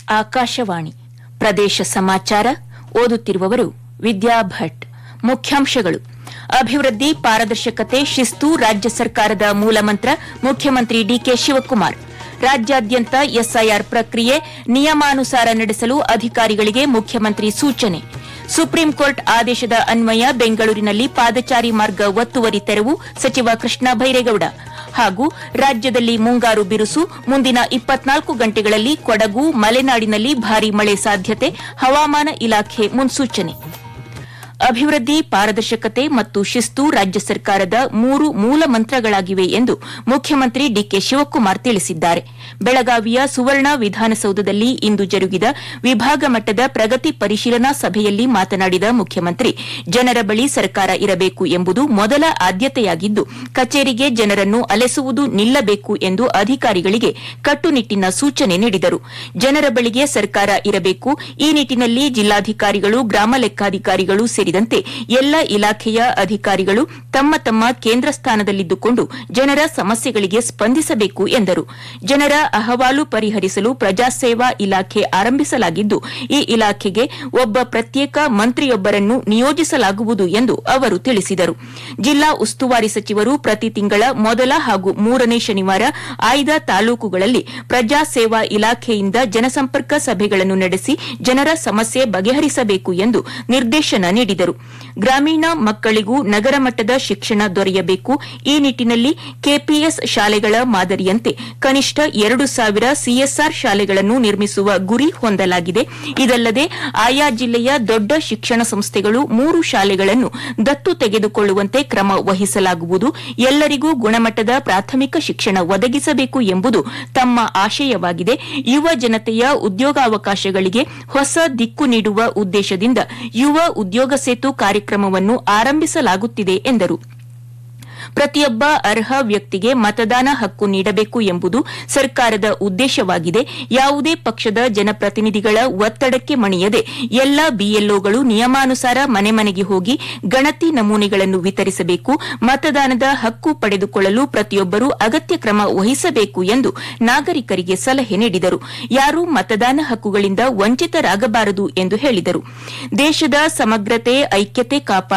ಆಕಾಶವಾಣಿ ಪ್ರದೇಶ ಸಮಾಚಾರ ಓದುತ್ತಿರುವವರು ವಿದ್ಯಾ ಭಟ್ ಮುಖ್ಯಾಂಶಗಳು ಅಭಿವೃದ್ಧಿ ಪಾರದರ್ಶಕತೆ ಶಿಸ್ತು ರಾಜ್ಯ ಸರ್ಕಾರದ ಮೂಲಮಂತ್ರ ಮುಖ್ಯಮಂತ್ರಿ ಡಿಕೆ ಶಿವಕುಮಾರ್ ರಾಜ್ಯಾದ್ಯಂತ ಎಸ್ಐಆರ್ ಪ್ರಕ್ರಿಯೆ ನಿಯಮಾನುಸಾರ ನಡೆಸಲು ಅಧಿಕಾರಿಗಳಿಗೆ ಮುಖ್ಯಮಂತ್ರಿ ಸೂಚನೆ ಸುಪ್ರೀಂ ಕೋರ್ಟ್ ಆದೇಶದ ಅನ್ವಯ ಬೆಂಗಳೂರಿನಲ್ಲಿ ಪಾದಚಾರಿ ಮಾರ್ಗ ಒತ್ತುವರಿ ತೆರವು ಸಚಿವ ಕೃಷ್ಣ ಬೈರೇಗೌಡ ಹಾಗೂ ರಾಜ್ಯದಲ್ಲಿ ಮುಂಗಾರು ಬಿರುಸು ಮುಂದಿನ ಇಪ್ಪತ್ನಾಲ್ಕು ಗಂಟೆಗಳಲ್ಲಿ ಕೊಡಗು ಮಲೆನಾಡಿನಲ್ಲಿ ಭಾರೀ ಮಳೆ ಸಾಧ್ಯತೆ ಹವಾಮಾನ ಇಲಾಖೆ ಮುನ್ಸೂಚನೆ ಅಭಿವೃದ್ಧಿ ಪಾರದರ್ಶಕತೆ ಮತ್ತು ಶಿಸ್ತು ರಾಜ್ಯ ಸರ್ಕಾರದ ಮೂರು ಮೂಲ ಮಂತ್ರಗಳಾಗಿವೆ ಎಂದು ಮುಖ್ಯಮಂತ್ರಿ ಡಿಕೆ ಶಿವಕುಮಾರ್ ತಿಳಿಸಿದ್ದಾರೆ ಬೆಳಗಾವಿಯ ಸುವರ್ಣ ವಿಧಾನಸೌಧದಲ್ಲಿ ಇಂದು ಜರುಗಿದ ವಿಭಾಗ ಮಟ್ಟದ ಪ್ರಗತಿ ಪರಿಶೀಲನಾ ಸಭೆಯಲ್ಲಿ ಮಾತನಾಡಿದ ಮುಖ್ಯಮಂತ್ರಿ ಜನರ ಬಳಿ ಸರ್ಕಾರ ಇರಬೇಕು ಎಂಬುದು ಮೊದಲ ಆದ್ಯತೆಯಾಗಿದ್ದು ಕಚೇರಿಗೆ ಜನರನ್ನು ಅಲೆಸುವುದು ನಿಲ್ಲಬೇಕು ಎಂದು ಅಧಿಕಾರಿಗಳಿಗೆ ಕಟ್ಟುನಿಟ್ಟಿನ ಸೂಚನೆ ನೀಡಿದರು ಜನರ ಬಳಿಗೆ ಸರ್ಕಾರ ಇರಬೇಕು ಈ ನಿಟ್ಟಿನಲ್ಲಿ ಜಿಲ್ಲಾಧಿಕಾರಿಗಳು ಗ್ರಾಮ ಲೆಕ್ಕಾಧಿಕಾರಿಗಳು ಸೇರಿದಂತೆ ಎಲ್ಲ ಇಲಾಖೆಯ ಅಧಿಕಾರಿಗಳು ತಮ್ಮ ತಮ್ಮ ಕೇಂದ್ರ ಸ್ಥಾನದಲ್ಲಿದ್ದುಕೊಂಡು ಜನರ ಸಮಸ್ಯೆಗಳಿಗೆ ಸ್ಪಂದಿಸಬೇಕು ಎಂದರು ಜನರ ಅಹವಾಲು ಪರಿಹರಿಸಲು ಪ್ರಜಾಸೇವಾ ಇಲಾಖೆ ಆರಂಭಿಸಲಾಗಿದ್ದು ಈ ಇಲಾಖೆಗೆ ಒಬ್ಬ ಪ್ರತ್ಯೇಕ ಮಂತ್ರಿಯೊಬ್ಬರನ್ನು ನಿಯೋಜಿಸಲಾಗುವುದು ಎಂದು ಅವರು ತಿಳಿಸಿದರು ಜಿಲ್ಲಾ ಉಸ್ತುವಾರಿ ಸಚಿವರು ಪ್ರತಿ ತಿಂಗಳ ಮೊದಲ ಹಾಗೂ ಮೂರನೇ ಶನಿವಾರ ಆಯ್ದ ತಾಲೂಕುಗಳಲ್ಲಿ ಪ್ರಜಾಸೇವಾ ಇಲಾಖೆಯಿಂದ ಜನಸಂಪರ್ಕ ಸಭೆಗಳನ್ನು ನಡೆಸಿ ಜನರ ಸಮಸ್ಯೆ ಬಗೆಹರಿಸಬೇಕು ಎಂದು ನಿರ್ದೇಶನ ನೀಡಿದರು ಗ್ರಾಮೀಣ ಮಕ್ಕಳಿಗೂ ನಗರ ಮಟ್ಟದ ಶಿಕ್ಷಣ ದೊರೆಯಬೇಕು ಈ ನಿಟ್ಟಿನಲ್ಲಿ ಕೆಪಿಎಸ್ ಶಾಲೆಗಳ ಮಾದರಿಯಂತೆ ಕನಿಷ್ಠ ಎರಡು ಸಾವಿರ ಸಿಎಸ್ಆರ್ ಶಾಲೆಗಳನ್ನು ನಿರ್ಮಿಸುವ ಗುರಿ ಹೊಂದಲಾಗಿದೆ ಇದಲ್ಲದೆ ಆಯಾ ಜಿಲ್ಲೆಯ ದೊಡ್ಡ ಶಿಕ್ಷಣ ಸಂಸ್ಥೆಗಳು ಮೂರು ಶಾಲೆಗಳನ್ನು ದತ್ತು ತೆಗೆದುಕೊಳ್ಳುವಂತೆ ಕ್ರಮ ವಹಿಸಲಾಗುವುದು ಎಲ್ಲರಿಗೂ ಗುಣಮಟ್ಟದ ಪ್ರಾಥಮಿಕ ಶಿಕ್ಷಣ ಒದಗಿಸಬೇಕು ಎಂಬುದು ತಮ್ಮ ಆಶಯವಾಗಿದೆ ಯುವ ಜನತೆಯ ಉದ್ಯೋಗಾವಕಾಶಗಳಿಗೆ ಹೊಸ ದಿಕ್ಕು ನೀಡುವ ಉದ್ದೇಶದಿಂದ ಯುವ ಉದ್ಯೋಗ ಸೇತು ಕಾರ್ಯಕ್ರಮವನ್ನು ಆರಂಭಿಸಲಾಗುತ್ತಿದೆ ಎಂದರು ಪ್ರತಿಯೊಬ್ಬ ಅರ್ಹ ವ್ಯಕ್ತಿಗೆ ಮತದಾನ ಹಕ್ಕು ನೀಡಬೇಕು ಎಂಬುದು ಸರ್ಕಾರದ ಉದ್ದೇಶವಾಗಿದೆ ಯಾವುದೇ ಪಕ್ಷದ ಜನಪ್ರತಿನಿಧಿಗಳ ಒತ್ತಡಕ್ಕೆ ಮಣಿಯದೆ ಎಲ್ಲ ಬಿಎಲ್ಒಗಳು ನಿಯಮಾನುಸಾರ ಮನೆ ಮನೆಗೆ ಹೋಗಿ ಗಣತಿ ನಮೂನೆಗಳನ್ನು ವಿತರಿಸಬೇಕು ಮತದಾನದ ಹಕ್ಕು ಪಡೆದುಕೊಳ್ಳಲು ಪ್ರತಿಯೊಬ್ಬರೂ ಅಗತ್ಯ ಕ್ರಮ ವಹಿಸಬೇಕು ಎಂದು ನಾಗರಿಕರಿಗೆ ಸಲಹೆ ನೀಡಿದರು ಯಾರೂ ಮತದಾನ ಹಕ್ಕುಗಳಿಂದ ವಂಚಿತರಾಗಬಾರದು ಎಂದು ಹೇಳಿದರು ದೇಶದ ಸಮಗ್ರತೆ ಐಕ್ಯತೆ ಕಾಪಾಡ